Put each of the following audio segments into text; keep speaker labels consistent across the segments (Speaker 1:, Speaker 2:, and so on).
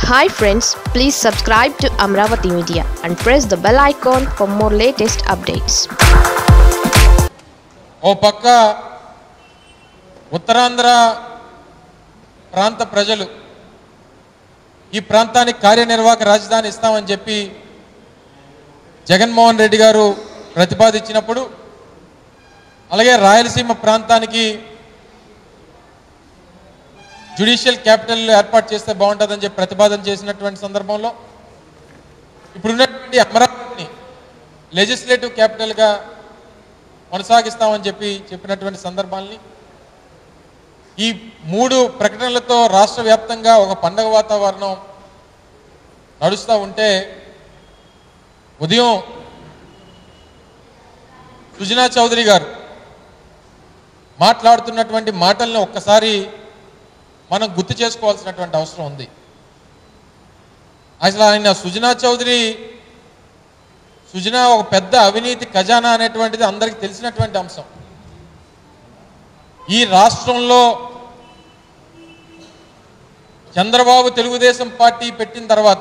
Speaker 1: hi friends please subscribe to Amaravati media and press the bell icon for more latest updates
Speaker 2: ఓ పక్క ఉత్తరాంధ్ర ప్రాంత ప్రజలు ఈ ప్రాంతానికి కార్యనిర్వాహక రాజధాని ఇస్తామని చెప్పి జగన్మోహన్ రెడ్డి గారు ప్రతిపాదించినప్పుడు అలాగే రాయలసీమ ప్రాంతానికి జ్యుడిషియల్ క్యాపిటల్ ఏర్పాటు చేస్తే బాగుంటుందని చెప్పి ప్రతిపాదన చేసినటువంటి సందర్భంలో ఇప్పుడున్నటువంటి అమరావతిని లెజిస్లేటివ్ క్యాపిటల్గా కొనసాగిస్తామని చెప్పి చెప్పినటువంటి సందర్భాల్ని ఈ మూడు ప్రకటనలతో రాష్ట్ర వ్యాప్తంగా ఒక పండగ వాతావరణం నడుస్తూ ఉంటే ఉదయం సుజనా చౌదరి గారు మాట్లాడుతున్నటువంటి మాటల్ని ఒక్కసారి మనం గుర్తు చేసుకోవాల్సినటువంటి అవసరం ఉంది అసలు ఆయన సుజనా చౌదరి సుజనా ఒక పెద్ద అవినీతి ఖజానా అనేటువంటిది అందరికీ తెలిసినటువంటి అంశం ఈ రాష్ట్రంలో చంద్రబాబు తెలుగుదేశం పార్టీ పెట్టిన తర్వాత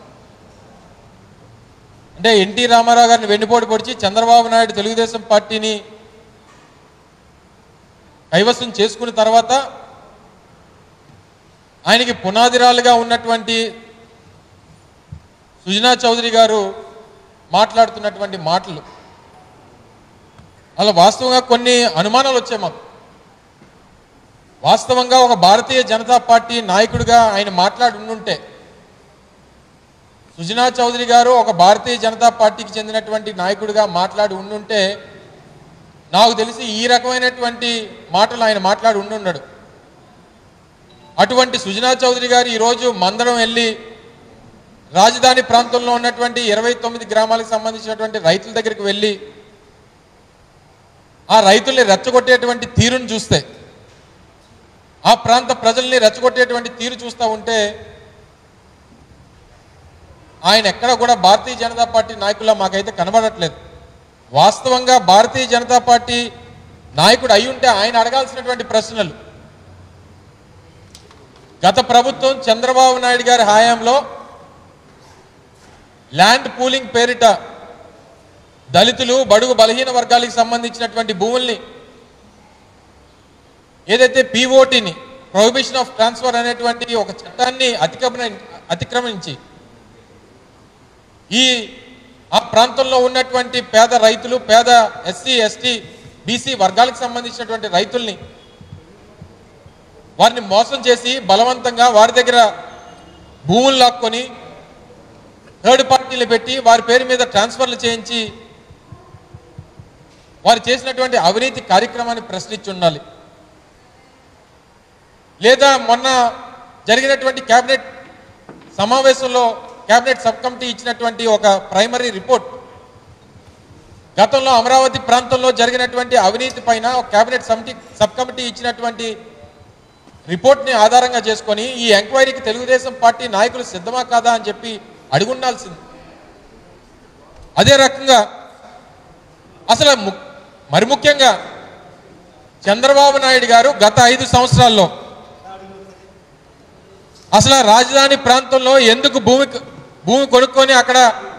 Speaker 2: అంటే ఎన్టీ రామారావు గారిని వెన్నుపోటు పొడిచి చంద్రబాబు నాయుడు తెలుగుదేశం పార్టీని కైవసం చేసుకున్న తర్వాత ఆయనకి పునాదిరాలుగా ఉన్నటువంటి సుజనా చౌదరి గారు మాట్లాడుతున్నటువంటి మాటలు అలా వాస్తవంగా కొన్ని అనుమానాలు వచ్చాయి మాకు వాస్తవంగా ఒక భారతీయ జనతా పార్టీ నాయకుడిగా ఆయన మాట్లాడి ఉండుంటే సుజనా చౌదరి గారు ఒక భారతీయ జనతా పార్టీకి చెందినటువంటి నాయకుడిగా మాట్లాడి ఉండుంటే నాకు తెలిసి ఈ రకమైనటువంటి మాటలు ఆయన మాట్లాడి ఉండున్నాడు అటువంటి సుజనా చౌదరి గారు ఈరోజు మందరం వెళ్ళి రాజధాని ప్రాంతంలో ఉన్నటువంటి ఇరవై తొమ్మిది గ్రామాలకు సంబంధించినటువంటి రైతుల దగ్గరికి వెళ్ళి ఆ రైతుల్ని రెచ్చగొట్టేటువంటి తీరును చూస్తే ఆ ప్రాంత ప్రజల్ని రెచ్చగొట్టేటువంటి తీరు చూస్తూ ఉంటే ఆయన ఎక్కడ కూడా భారతీయ జనతా పార్టీ నాయకుల్లో మాకైతే కనబడట్లేదు వాస్తవంగా భారతీయ జనతా పార్టీ నాయకుడు అయి ఉంటే ఆయన అడగాల్సినటువంటి ప్రశ్నలు గత ప్రభుత్వం చంద్రబాబు నాయుడు గారి హయాంలో ల్యాండ్ పూలింగ్ పేరిట దళితులు బడుగు బలహీన వర్గాలకు సంబంధించినటువంటి భూముల్ని ఏదైతే పీఓటీని ప్రొహిబిషన్ ఆఫ్ ట్రాన్స్ఫర్ అనేటువంటి ఒక చట్టాన్ని అతిక్రమ అతిక్రమించి ఈ ఆ ప్రాంతంలో ఉన్నటువంటి పేద రైతులు పేద ఎస్సీ ఎస్టీ బీసీ వర్గాలకు సంబంధించినటువంటి రైతుల్ని వారిని మోసం చేసి బలవంతంగా వారి దగ్గర భూములు లాక్కొని థర్డ్ పార్టీలు పెట్టి వారి పేరు మీద ట్రాన్స్ఫర్లు చేయించి వారు చేసినటువంటి అవినీతి కార్యక్రమాన్ని ప్రశ్నించి ఉండాలి లేదా మొన్న జరిగినటువంటి కేబినెట్ సమావేశంలో కేబినెట్ సబ్ కమిటీ ఇచ్చినటువంటి ఒక ప్రైమరీ రిపోర్ట్ గతంలో అమరావతి ప్రాంతంలో జరిగినటువంటి అవినీతి పైన ఒక కేబినెట్ సమిటీ సబ్ కమిటీ ఇచ్చినటువంటి రిపోర్ట్ని ఆధారంగా చేసుకొని ఈ ఎంక్వైరీకి తెలుగుదేశం పార్టీ నాయకులు సిద్ధమా కాదా అని చెప్పి అడుగుండాల్సింది అదే రకంగా అసలు ము- మరి ముఖ్యంగా చంద్రబాబు నాయుడు గారు గత ఐదు సంవత్సరాల్లో అసలు ఆ రాజధాని ప్రాంతంలో ఎందుకు భూమి భూమి కొనుక్కొని అక్కడ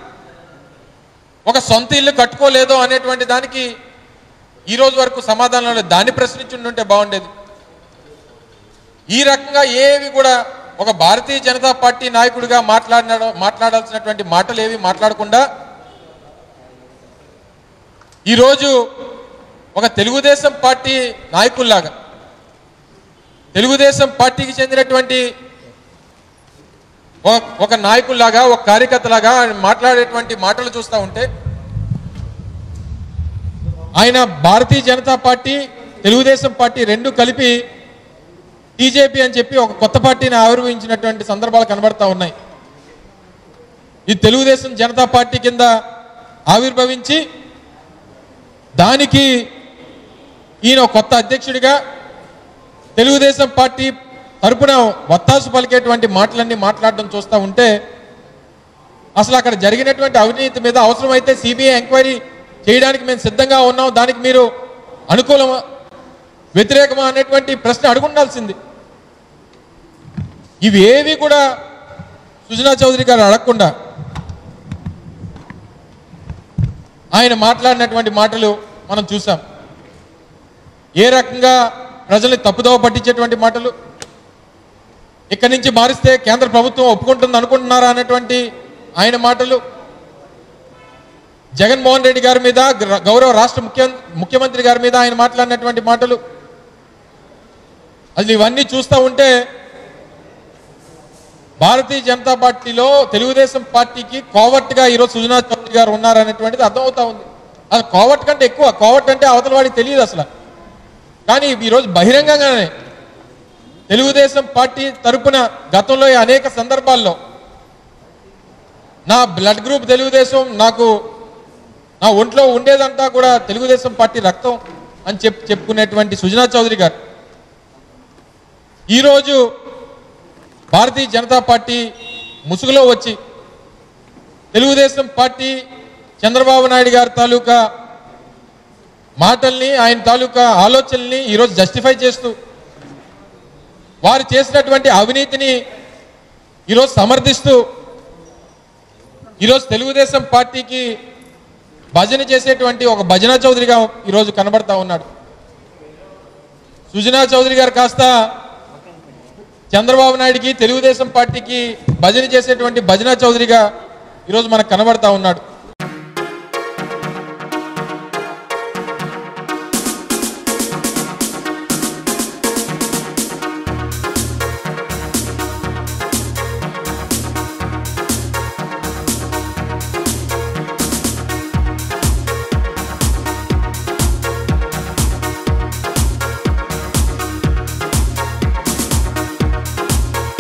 Speaker 2: ఒక సొంత ఇల్లు కట్టుకోలేదో అనేటువంటి దానికి ఈ రోజు వరకు సమాధానం లేదు దాన్ని ప్రశ్నించి ఉంటే బాగుండేది ఈ రకంగా ఏవి కూడా ఒక భారతీయ జనతా పార్టీ నాయకుడిగా మాట్లాడిన మాట్లాడాల్సినటువంటి మాటలు ఏవి మాట్లాడకుండా ఈరోజు ఒక తెలుగుదేశం పార్టీ నాయకుల్లాగా తెలుగుదేశం పార్టీకి చెందినటువంటి ఒక- ఒక నాయకుల్లాగా ఒక కార్యకర్తలాగా ఆయన మాట్లాడేటువంటి మాటలు చూస్తూ ఉంటే ఆయన భారతీయ జనతా పార్టీ తెలుగుదేశం పార్టీ రెండు కలిపి టీజేపీ అని చెప్పి ఒక కొత్త పార్టీని ఆవిర్భవించినటువంటి సందర్భాలు కనబడతా ఉన్నాయి ఈ తెలుగుదేశం జనతా పార్టీ కింద ఆవిర్భవించి దానికి ఈయన ఒక కొత్త అధ్యక్షుడిగా తెలుగుదేశం పార్టీ తరపున వత్తాసు పలికేటువంటి మాటలన్నీ మాట్లాడడం చూస్తూ ఉంటే అసలు అక్కడ జరిగినటువంటి అవినీతి మీద అవసరమైతే సిబిఐ ఎంక్వైరీ చేయడానికి మేము సిద్ధంగా ఉన్నాం దానికి మీరు అనుకూలమా వ్యతిరేకమా అనేటువంటి ప్రశ్న అడుగుండాల్సింది ఇవి ఏవి కూడా సుజనా చౌదరి గారు అడగకుండా ఆయన మాట్లాడినటువంటి మాటలు మనం చూసాం ఏ రకంగా ప్రజల్ని తప్పుదోవ పట్టించేటువంటి మాటలు ఇక్కడి నుంచి మారిస్తే కేంద్ర ప్రభుత్వం ఒప్పుకుంటుంది అనుకుంటున్నారా అనేటువంటి ఆయన మాటలు జగన్మోహన్ రెడ్డి గారి మీద గ- గౌరవ రాష్ట్ర ముఖ్య ముఖ్యమంత్రి గారి మీద ఆయన మాట్లాడినటువంటి మాటలు అసలు ఇవన్నీ చూస్తూ ఉంటే భారతీయ జనతా పార్టీలో తెలుగుదేశం పార్టీకి కోవట్గా ఈరోజు సుజనా చౌదరి గారు ఉన్నారనేటువంటిది అర్థమవుతా ఉంది అసలు కోవట్ కంటే ఎక్కువ కోవట్ అంటే అవతల వాడికి తెలియదు అసలు కానీ ఈరోజు బహిరంగంగానే తెలుగుదేశం పార్టీ తరపున గతంలో ఈ అనేక సందర్భాల్లో నా బ్లడ్ గ్రూప్ తెలుగుదేశం నాకు నా ఒంట్లో ఉండేదంతా కూడా తెలుగుదేశం పార్టీ రక్తం అని చెప్పి చెప్పుకునేటువంటి సుజనా చౌదరి గారు ఈరోజు భారతీయ జనతా పార్టీ ముసుగులో వచ్చి తెలుగుదేశం పార్టీ చంద్రబాబు నాయుడు గారి తాలూకా మాటల్ని ఆయన తాలూకా ఆలోచనల్ని ఈరోజు జస్టిఫై చేస్తూ వారు చేసినటువంటి అవినీతిని ఈరోజు సమర్థిస్తూ ఈరోజు తెలుగుదేశం పార్టీకి భజన చేసేటువంటి ఒక భజనా చౌదరిగా ఈరోజు కనబడతా ఉన్నాడు సుజనా చౌదరి గారు కాస్త చంద్రబాబు నాయుడికి తెలుగుదేశం పార్టీకి భజన చేసేటువంటి భజనా చౌదరిగా ఈరోజు మనకు కనబడతా ఉన్నాడు